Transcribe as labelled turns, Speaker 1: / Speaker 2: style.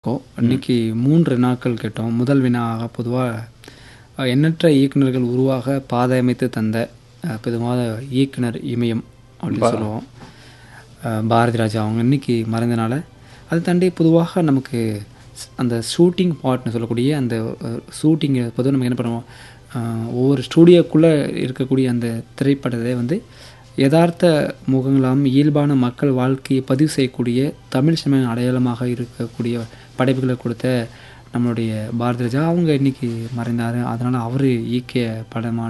Speaker 1: கேட்டிருக்கோம் இன்னைக்கு மூன்று வினாக்கள் கேட்டோம் முதல் வினாக பொதுவாக எண்ணற்ற இயக்குனர்கள் உருவாக பாதை அமைத்து தந்த அஹ், பொதுவாக இயக்குனர் இமயம் அப்படின்னு சொல்லுவோம் அஹ், பாரதி ராஜா அவங்க இன்னைக்கு மறைந்தனால அதை தாண்டி பொதுவாக நமக்கு ஸ்- அந்த ஷூட்டிங் பார்ட்னு சொல்லக்கூடிய அந்த ஷூட்டிங்கை பொதுவாக நம்ம என்ன பண்ணுவோம் அஹ், ஒவ்வொரு ஸ்டூடியோக்குள்ளே இருக்கக்கூடிய அந்த திரைப்படத்தை வந்து யதார்த்த முகங்களாம் இயல்பான மக்கள் வாழ்க்கையை பதிவு செய்யக்கூடிய தமிழ் சினிமாவின் அடையாளமாக இருக்கக்கூடிய படைப்புகளை கொடுத்த நம்மளுடைய பாரதி ராஜா அவங்க இன்னைக்கு மறைந்தார் அதனால் அவர் இயக்கிய படமான